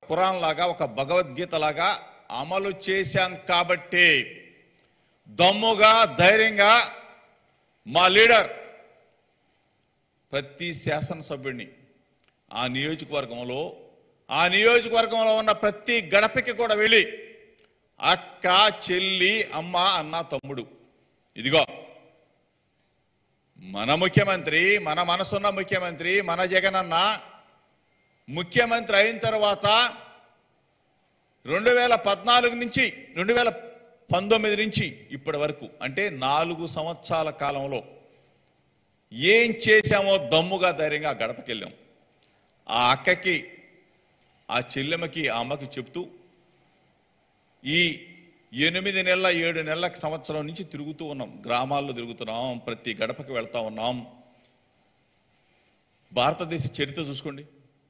ఖురాన్ లాగా ఒక భగవద్గీత లాగా అమలు చేశాం కాబట్టి దమ్ముగా ధైర్యంగా మా లీడర్ ప్రతి శాసనసభ్యుడిని ఆ నియోజకవర్గంలో ఆ నియోజకవర్గంలో ఉన్న ప్రతి గడపకి కూడా వెళ్ళి అక్క చెల్లి అమ్మ అన్న తమ్ముడు ఇదిగో మన ముఖ్యమంత్రి మన మనసున్న ముఖ్యమంత్రి మన జగనన్న ముఖ్యమంత్రి అయిన తర్వాత రెండు వేల పద్నాలుగు నుంచి రెండు వేల పంతొమ్మిది నుంచి ఇప్పటి వరకు అంటే నాలుగు సంవత్సరాల కాలంలో ఏం చేశామో దమ్ముగా ధైర్యంగా ఆ గడపకి వెళ్ళాం ఆ అక్కకి ఆ చెల్లెమ్మకి ఆ అమ్మకి చెప్తూ ఈ ఎనిమిది నెలల ఏడు నెలల సంవత్సరం నుంచి తిరుగుతూ ఉన్నాం గ్రామాల్లో తిరుగుతున్నాం ప్రతి గడపకి వెళ్తా ఉన్నాం భారతదేశ చరిత్ర చూసుకోండి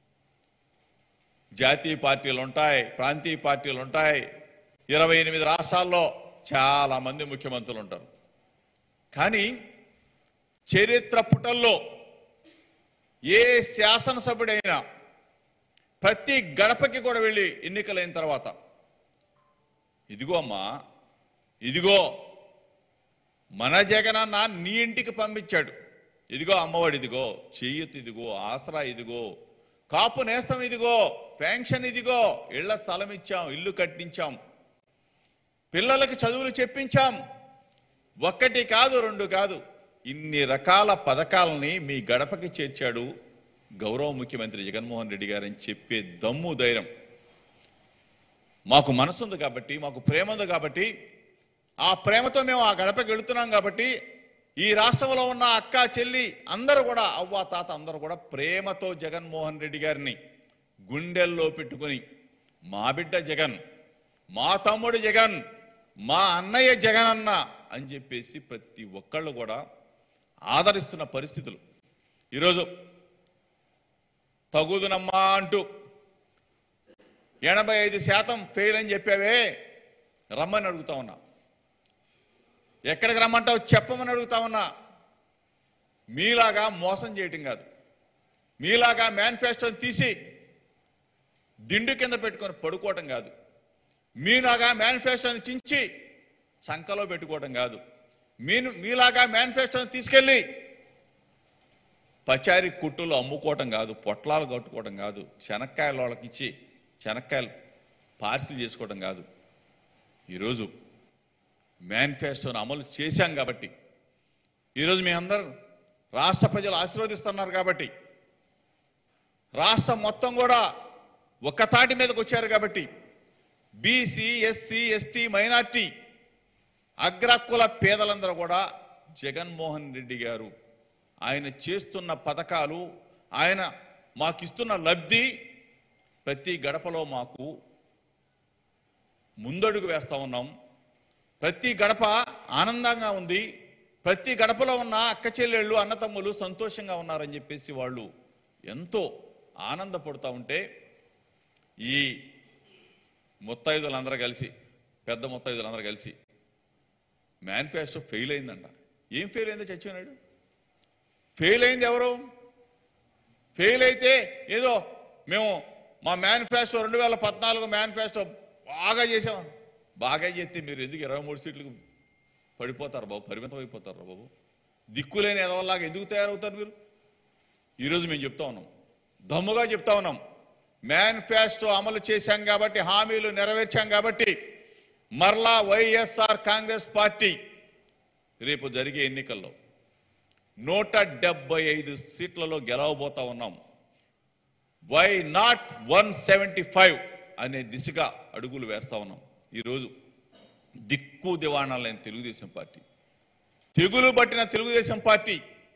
జాతీయ పార్టీలు ఉంటాయి ప్రాంతీయ పార్టీలు ఉంటాయి ఇరవై ఎనిమిది రాష్ట్రాల్లో చాలా మంది ముఖ్యమంత్రులు ఉంటారు కానీ చరిత్ర పుటల్లో ఏ శాసనసభ్యుడైనా ప్రతి గడపకి కూడా వెళ్ళి ఎన్నికలైన తర్వాత ఇదిగో అమ్మా ఇదిగో మన జగనన్న నీ ఇంటికి పంపించాడు ఇదిగో అమ్మఒడి ఇదిగో చెయ్యత్ ఇదిగో ఆసరా ఇదిగో కాపు నేస్తం ఇదిగో పెన్షన్ ఇదిగో ఇళ్ల స్థలం ఇచ్చాం ఇల్లు కట్టించాం పిల్లలకి చదువులు చెప్పించాం ఒక్కటి కాదు రెండు కాదు ఇన్ని రకాల పథకాలని మీ గడపకి చేర్చాడు గౌరవ ముఖ్యమంత్రి జగన్మోహన్ రెడ్డి గారని చెప్పే దమ్ము ధైర్యం మాకు మనసుంది కాబట్టి మాకు ప్రేమ ఉంది కాబట్టి ఆ ప్రేమతో మేము ఆ గడపకి వెళుతున్నాం కాబట్టి ఈ రాష్ట్రంలో ఉన్న అక్క చెల్లి అందరూ కూడా అవ్వ తాత అందరూ కూడా ప్రేమతో జగన్మోహన్ రెడ్డి గారిని గుండెల్లో పెట్టుకొని మా బిడ్డ జగన్ మా తమ్ముడు జగన్ మా అన్నయ్య జగన్ అన్న అని చెప్పేసి ప్రతి ఒక్కళ్ళు కూడా ఆదరిస్తున్న పరిస్థితులు ఈరోజు తగుదునమ్మా అంటూ ఎనభై ఐదు శాతం ఫెయిల్ అని చెప్పావే రమ్మని అడుగుతా ఉన్నా ఎక్కడికి రమ్మంటావు చెప్పమని అడుగుతా ఉన్నా మీలాగా మోసం చేయటం కాదు మీలాగా మేనిఫెస్టోని తీసి దిండు కింద పెట్టుకొని పడుకోవటం కాదు మీలాగా మేనిఫెస్టోని చించి సంకలో పెట్టుకోవటం కాదు మీను మీలాగా మేనిఫెస్టోని తీసుకెళ్ళి పచారి కుట్టులు అమ్ముకోవటం కాదు పొట్లాలు కట్టుకోవటం కాదు శనక్కాయల వాళ్ళకి ఇచ్చి శనక్కాయలు పార్సిల్ చేసుకోవటం కాదు ఈరోజు మేనిఫెస్టోని అమలు చేశాం కాబట్టి ఈరోజు మీ అందరూ రాష్ట్ర ప్రజలు ఆశీర్వదిస్తున్నారు కాబట్టి రాష్ట్రం మొత్తం కూడా ఒక్క తాటి మీదకి వచ్చారు కాబట్టి బీసీ ఎస్సీ ఎస్టీ మైనార్టీ అగ్రకుల పేదలందరూ కూడా జగన్మోహన్ రెడ్డి గారు ఆయన చేస్తున్న పథకాలు ఆయన మాకిస్తున్న లబ్ధి ప్రతి గడపలో మాకు ముందడుగు వేస్తా ఉన్నాం ప్రతి గడప ఆనందంగా ఉంది ప్రతి గడపలో ఉన్న అక్క చెల్లెళ్ళు అన్నతమ్ములు సంతోషంగా ఉన్నారని చెప్పేసి వాళ్ళు ఎంతో ఆనందపడుతూ ఉంటే ఈ ముత్తైదులందరూ కలిసి పెద్ద ముత్తైదులందరూ కలిసి మేనిఫెస్టో ఫెయిల్ అయిందంట ఏం ఫెయిల్ అయిందో చచ్చిపోయినాడు ఫెయిల్ అయింది ఎవరు ఫెయిల్ అయితే ఏదో మేము మా మేనిఫెస్టో రెండు వేల పద్నాలుగు మేనిఫెస్టో బాగా చేసాం బాగా చేస్తే మీరు ఎందుకు ఇరవై మూడు సీట్లకు పడిపోతారు బాబు పరిమితం అయిపోతారు బాబు దిక్కులేని ఎదవల్లాగా ఎందుకు తయారవుతారు మీరు ఈరోజు మేము చెప్తా ఉన్నాం దమ్ముగా చెప్తా ఉన్నాం మేనిఫెస్టో అమలు చేశాం కాబట్టి హామీలు నెరవేర్చాం కాబట్టి మరలా వైఎస్ఆర్ కాంగ్రెస్ పార్టీ రేపు జరిగే ఎన్నికల్లో నూట డెబ్బై ఐదు సీట్లలో గెలవబోతా ఉన్నాం why not one seventy five అనే దిశగా అడుగులు వేస్తా ఉన్నాం ఈరోజు దిక్కు దివాణా లేని తెలుగుదేశం పార్టీ తెగులు పట్టిన తెలుగుదేశం పార్టీ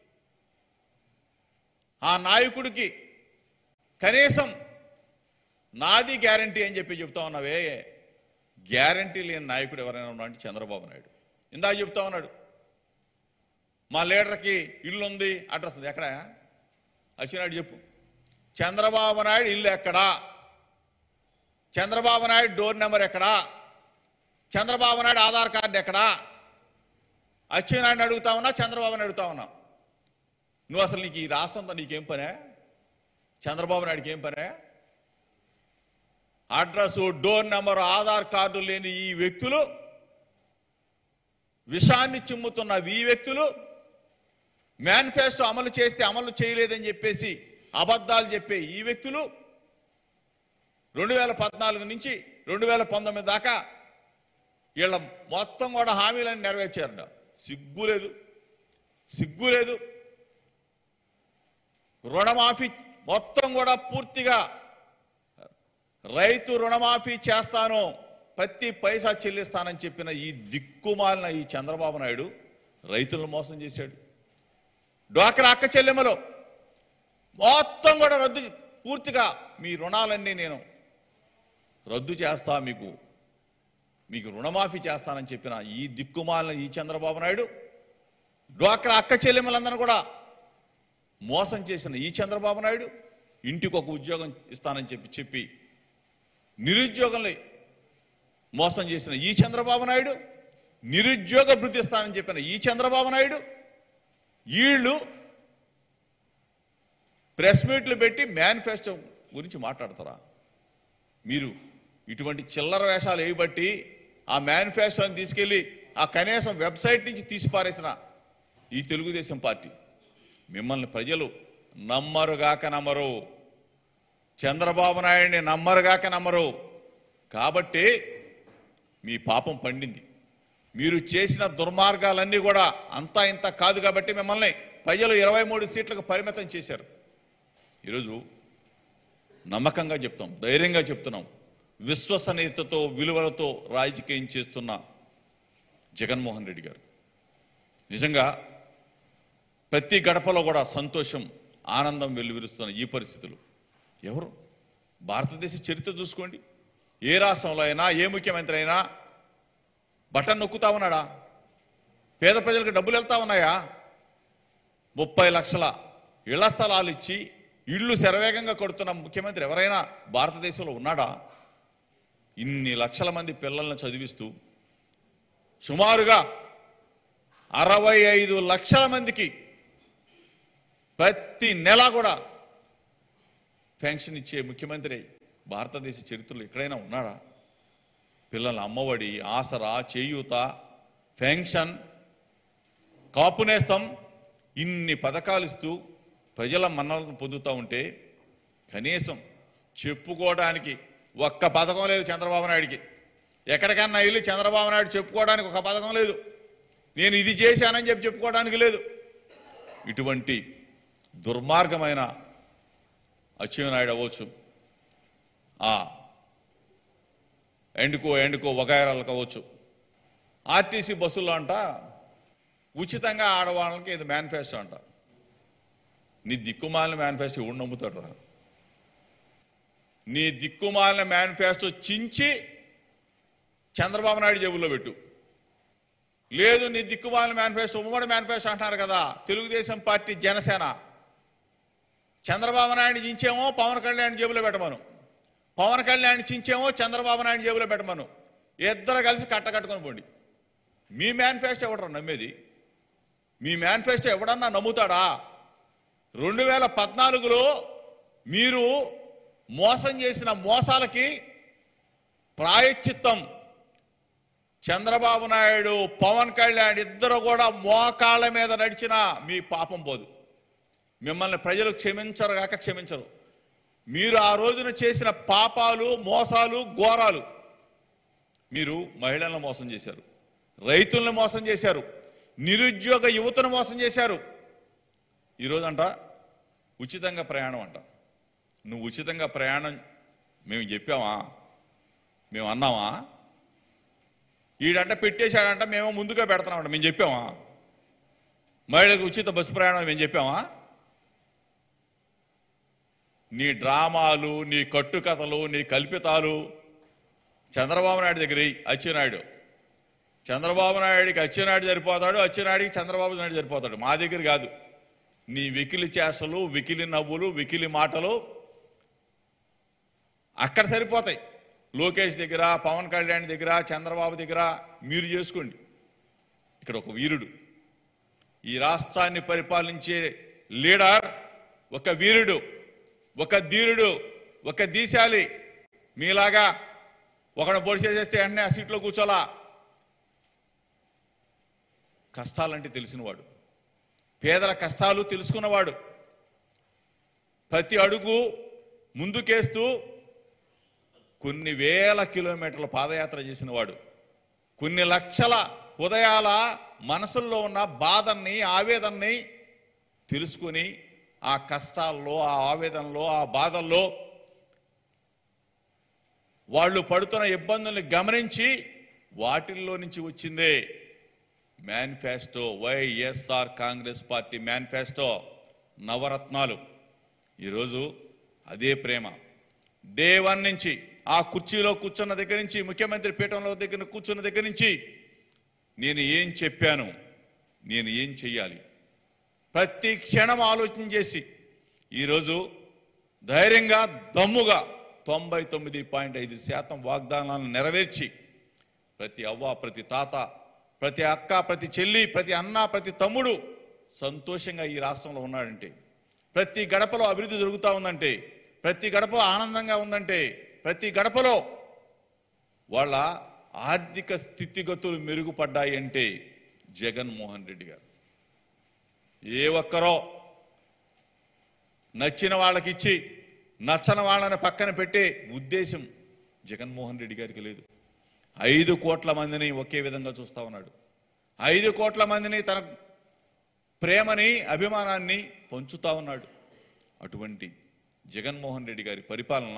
ఆ నాయకుడికి కనీసం నాది గ్యారంటీ అని చెప్పి చెప్తా ఉన్నావే గ్యారంటీ లేని నాయకుడు ఎవరైనా ఉన్నా అంటే చంద్రబాబు నాయుడు ఇందాక చెప్తా ఉన్నాడు మా లీడర్కి ఇల్లు ఉంది అడ్రస్ ఉంది ఎక్కడ వచ్చినాడు చెప్పు చంద్రబాబు నాయుడు ఇల్లు ఎక్కడా చంద్రబాబు నాయుడు డోర్ నెంబర్ ఎక్కడా చంద్రబాబు నాయుడు ఆధార్ కార్డు ఎక్కడా అచ్చెన్నాయుడిని అడుగుతా ఉన్నా చంద్రబాబుని అడుగుతా ఉన్నా నువ్వు అసలు నీకు ఈ రాష్ట్రంతో నీకేం పనే చంద్రబాబు నాయుడుకి ఏం పనే address door number Aadhaar card లేని ఈ వ్యక్తులు విషాన్ని చిమ్ముతున్న ఈ వ్యక్తులు మేనిఫెస్టో అమలు చేస్తే అమలు చేయలేదని చెప్పేసి అబద్ధాలు చెప్పే ఈ వ్యక్తులు రెండు వేల పద్నాలుగు నుంచి రెండు వేల పంతొమ్మిది దాకా వీళ్ళ మొత్తం కూడా హామీలను నెరవేర్చారట సిగ్గు లేదు సిగ్గు లేదు రుణమాఫీ మొత్తం కూడా పూర్తిగా రైతు రుణమాఫీ చేస్తాను ప్రతి పైసా చెల్లిస్తానని చెప్పిన ఈ దిక్కుమాలిన ఈ చంద్రబాబు నాయుడు రైతులను మోసం చేశాడు డ్వాక్రా అక్క చెల్లెమ్మలో మొత్తం కూడా రద్దు పూర్తిగా మీ రుణాలన్నీ నేను రద్దు చేస్తా మీకు మీకు రుణమాఫీ చేస్తానని చెప్పిన ఈ దిక్కుమాలిన ఈ చంద్రబాబు నాయుడు డ్వాక్రా అక్క చెల్లెమ్మలందరూ కూడా మోసం చేసిన ఈ చంద్రబాబు నాయుడు ఇంటికి ఒక ఉద్యోగం ఇస్తానని చెప్పి చెప్పి నిరుద్యోగంలో మోసం చేసిన ఈ చంద్రబాబు నాయుడు నిరుద్యోగ భృతి ఇస్తానని చెప్పిన ఈ చంద్రబాబు నాయుడు వీళ్ళు ప్రెస్ మీట్లు పెట్టి మేనిఫెస్టో గురించి మాట్లాడతారా మీరు ఇటువంటి చిల్లర వేషాలు వేయబట్టి ఆ మేనిఫెస్టోని తీసుకెళ్ళి ఆ కనీసం వెబ్సైట్ నుంచి తీసి పారేసిన ఈ తెలుగుదేశం పార్టీ మిమ్మల్ని ప్రజలు నమ్మరుగాక నమ్మరు చంద్రబాబు నాయుడిని నమ్మరుగాక నమ్మరు కాబట్టి మీ పాపం పండింది మీరు చేసిన దుర్మార్గాలన్నీ కూడా అంతా ఇంత కాదు కాబట్టి మిమ్మల్ని ప్రజలు ఇరవై మూడు సీట్లకు పరిమితం చేశారు ఈరోజు నమ్మకంగా చెప్తాం ధైర్యంగా చెప్తున్నాం విశ్వసనీయతతో విలువలతో రాజకీయం చేస్తున్న జగన్మోహన్ రెడ్డి గారు నిజంగా ప్రతి గడపలో కూడా సంతోషం ఆనందం వెల్లువిరుస్తున్న ఈ పరిస్థితులు ఎవరు భారతదేశ చరిత్ర చూసుకోండి ఏ రాష్ట్రంలో అయినా ఏ ముఖ్యమంత్రి అయినా బటన్ నొక్కుతా ఉన్నాడా పేద ప్రజలకు డబ్బులు వెళ్తా ఉన్నాయా ముప్పై లక్షల ఇళ్ల స్థలాలు ఇచ్చి ఇళ్ళు శరవేగంగా కొడుతున్న ముఖ్యమంత్రి ఎవరైనా భారతదేశంలో ఉన్నాడా ఇన్ని లక్షల మంది పిల్లల్ని చదివిస్తూ సుమారుగా అరవై ఐదు లక్షల మందికి ప్రతి నెల కూడా పెన్షన్ ఇచ్చే ముఖ్యమంత్రి భారతదేశ చరిత్రలో ఎక్కడైనా ఉన్నాడా పిల్లల అమ్మఒడి ఆసరా చేయూత పెన్షన్ కాపు నేస్తం ఇన్ని పథకాలు ఇస్తూ ప్రజల మన్నలను పొందుతూ ఉంటే కనీసం చెప్పుకోవడానికి ఒక్క పథకం లేదు చంద్రబాబు నాయుడికి ఎక్కడికన్నా వెళ్ళి చంద్రబాబు నాయుడు చెప్పుకోవడానికి ఒక పథకం లేదు నేను ఇది చేశానని చెప్పి చెప్పుకోవడానికి లేదు ఇటువంటి దుర్మార్గమైన అచ్చెన్నాయుడు అవ్వచ్చు ఆ ఎండుకో ఎండుకో వగాయరాలు కావచ్చు ఆర్టీసీ బస్సుల్లో అంట ఉచితంగా ఆడవాళ్ళకి ఇది మేనిఫెస్టో అంట నీ దిక్కుమాలిన మేనిఫెస్టో ఎవడు నమ్ముతాడు రా నీ దిక్కుమాలిన మేనిఫెస్టో చించి చంద్రబాబు నాయుడు జేబుల్లో పెట్టు లేదు నీ దిక్కుమాలిన మేనిఫెస్టో ఉమ్మడి మేనిఫెస్టో అంటున్నారు కదా తెలుగుదేశం పార్టీ జనసేన చంద్రబాబు నాయుడు చించేమో పవన్ కళ్యాణ్ జేబులో పెట్టమను పవన్ కళ్యాణ్ చించేమో చంద్రబాబు నాయుడు జేబులో పెట్టమను ఇద్దరు కలిసి కట్టకట్టుకొని పోండి మీ మేనిఫెస్టో ఎవడరా నమ్మేది మీ మేనిఫెస్టో ఎవడన్నా నమ్ముతాడా రెండు వేల పద్నాలుగులో మీరు మోసం చేసిన మోసాలకి ప్రాయశ్చిత్తం చంద్రబాబు నాయుడు పవన్ కళ్యాణ్ ఇద్దరు కూడా మోకాళ్ళ మీద నడిచిన మీ పాపం పోదు మిమ్మల్ని ప్రజలు క్షమించరు కాక క్షమించరు మీరు ఆ రోజున చేసిన పాపాలు మోసాలు ఘోరాలు మీరు మహిళలను మోసం చేశారు రైతులను మోసం చేశారు నిరుద్యోగ యువతను మోసం చేశారు ఈరోజంట ఉచితంగా ప్రయాణం అంట నువ్వు ఉచితంగా ప్రయాణం మేము చెప్పామా మేము అన్నామా ఈడంట పెట్టేశాడంట మేము ముందుగా పెడతామంట మేము చెప్పామా మహిళలకు ఉచిత బస్సు ప్రయాణం మేము చెప్పామా నీ డ్రామాలు నీ కట్టుకథలు నీ కల్పితాలు చంద్రబాబు నాయుడు దగ్గర ఎయ్, అచ్చెన్నాయుడు చంద్రబాబు నాయుడికి అచ్చెన్నాయుడు సరిపోతాడు అచ్చెన్నాయుడికి చంద్రబాబు నాయుడు సరిపోతాడు మా దగ్గర కాదు నీ వికిలి చేష్టలు వికిలి నవ్వులు వికిలి మాటలు అక్కడ సరిపోతాయి లోకేష్ దగ్గర పవన్ కళ్యాణ్ దగ్గర చంద్రబాబు దగ్గర మీరు చేసుకోండి ఇక్కడ ఒక వీరుడు ఈ రాష్ట్రాన్ని పరిపాలించే లీడర్ ఒక వీరుడు ఒక ధీరుడు ఒక దీశాలి మీలాగా ఒకడు పొడిచేసేస్తే వెంటనే ఆ సీట్లో కూర్చోలా కష్టాలంటే తెలిసినవాడు పేదల కష్టాలు తెలుసుకున్నవాడు ప్రతి అడుగు ముందుకేస్తూ కొన్ని వేల కిలోమీటర్ల పాదయాత్ర చేసినవాడు కొన్ని లక్షల ఉదయాల మనసుల్లో ఉన్న బాధల్ని ఆవేదనని తెలుసుకుని ఆ కష్టాల్లో ఆ ఆవేదనలో ఆ బాధల్లో వాళ్ళు పడుతున్న ఇబ్బందుల్ని గమనించి వాటిల్లో నుంచి వచ్చిందే manifesto YSR Congress party manifesto నవరత్నాలు ఈరోజు అదే ప్రేమ డే వన్ నుంచి ఆ కుర్చీలో కూర్చున్న దగ్గర నుంచి ముఖ్యమంత్రి పీఠంలో దగ్గర కూర్చున్న దగ్గర నుంచి నేను ఏం చెప్పాను నేను ఏం చెయ్యాలి ప్రతి క్షణం ఆలోచన చేసి ఈరోజు ధైర్యంగా దమ్ముగా తొంభై తొమ్మిది పాయింట్ ఐదు శాతం వాగ్దానాలను నెరవేర్చి ప్రతి అవ్వ ప్రతి తాత ప్రతి అక్క ప్రతి చెల్లి ప్రతి అన్న ప్రతి తమ్ముడు సంతోషంగా ఈ రాష్ట్రంలో ఉన్నాడంటే ప్రతి గడపలో అభివృద్ధి జరుగుతూ ఉందంటే ప్రతి గడప ఆనందంగా ఉందంటే ప్రతి గడపలో వాళ్ళ ఆర్థిక స్థితిగతులు మెరుగుపడ్డాయి అంటే జగన్మోహన్ రెడ్డి గారు ఏ ఒక్కరో నచ్చిన వాళ్ళకి ఇచ్చి నచ్చని వాళ్ళని పక్కన పెట్టే ఉద్దేశం జగన్మోహన్ రెడ్డి గారికి లేదు ఐదు కోట్ల మందిని ఒకే విధంగా చూస్తా ఉన్నాడు ఐదు కోట్ల మందిని తన ప్రేమని అభిమానాన్ని పంచుతా ఉన్నాడు అటువంటి జగన్మోహన్ రెడ్డి గారి పరిపాలన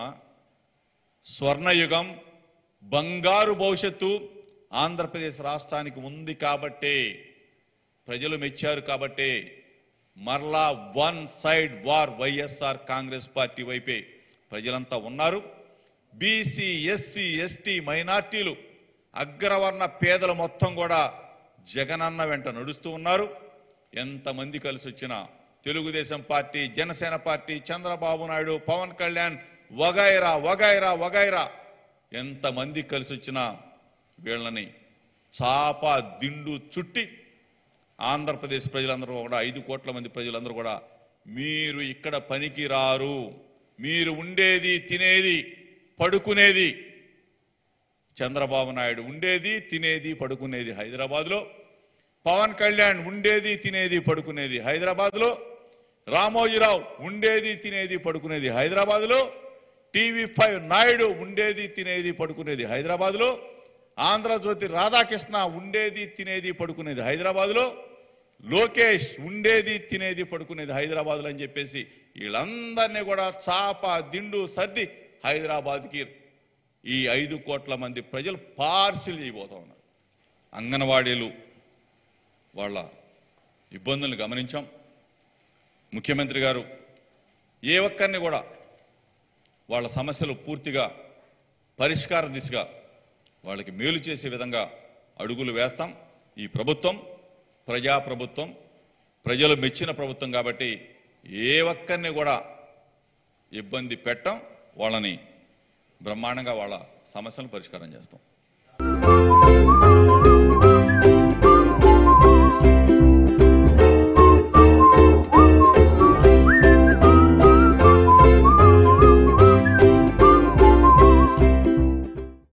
స్వర్ణయుగం బంగారు భవిష్యత్తు ఆంధ్రప్రదేశ్ రాష్ట్రానికి ఉంది కాబట్టే ప్రజలు మెచ్చారు కాబట్టే మరలా one side war YSR Congress party వైపే ప్రజలంతా ఉన్నారు బీసీ ఎస్సీ ఎస్టీ మైనార్టీలు అగ్రవర్ణ పేదలు మొత్తం కూడా జగనన్న వెంట నడుస్తూ ఉన్నారు ఎంతమంది కలిసి వచ్చినా తెలుగుదేశం పార్టీ జనసేన పార్టీ చంద్రబాబు నాయుడు పవన్ కళ్యాణ్ వగైరా వగైరా వగైరా ఎంతమంది కలిసి వచ్చినా వీళ్ళని చాప దిండు చుట్టి ఆంధ్రప్రదేశ్ ప్రజలందరూ కూడా ఐదు కోట్ల మంది ప్రజలందరూ కూడా మీరు ఇక్కడ పనికి రారు మీరు ఉండేది తినేది పడుకునేది చంద్రబాబు నాయుడు ఉండేది తినేది పడుకునేది హైదరాబాద్లో పవన్ కళ్యాణ్ ఉండేది తినేది పడుకునేది హైదరాబాద్లో రామోజీరావు ఉండేది తినేది పడుకునేది హైదరాబాద్లో టీవీ ఫైవ్ నాయుడు ఉండేది తినేది పడుకునేది హైదరాబాద్లో ఆంధ్రజ్యోతి రాధాకృష్ణ ఉండేది తినేది పడుకునేది హైదరాబాద్లో లోకేష్ ఉండేది తినేది పడుకునేది హైదరాబాద్లో అని చెప్పేసి వీళ్ళందరినీ కూడా చాప దిండు సర్ది హైదరాబాద్కి ఈ ఐదు కోట్ల మంది ప్రజలు పార్సిల్ చేయబోతా ఉన్నారు అంగన్వాడీలు వాళ్ళ ఇబ్బందులను గమనించాం ముఖ్యమంత్రి గారు ఏ ఒక్కరిని కూడా వాళ్ళ సమస్యలు పూర్తిగా పరిష్కార దిశగా వాళ్ళకి మేలు చేసే విధంగా అడుగులు వేస్తాం ఈ ప్రభుత్వం ప్రజాప్రభుత్వం ప్రజలు మెచ్చిన ప్రభుత్వం కాబట్టి ఏ ఒక్కరిని కూడా ఇబ్బంది పెట్టం వాళ్ళని బ్రహ్మాండంగా వాళ్ళ సమస్యలను పరిష్కారం చేస్తాం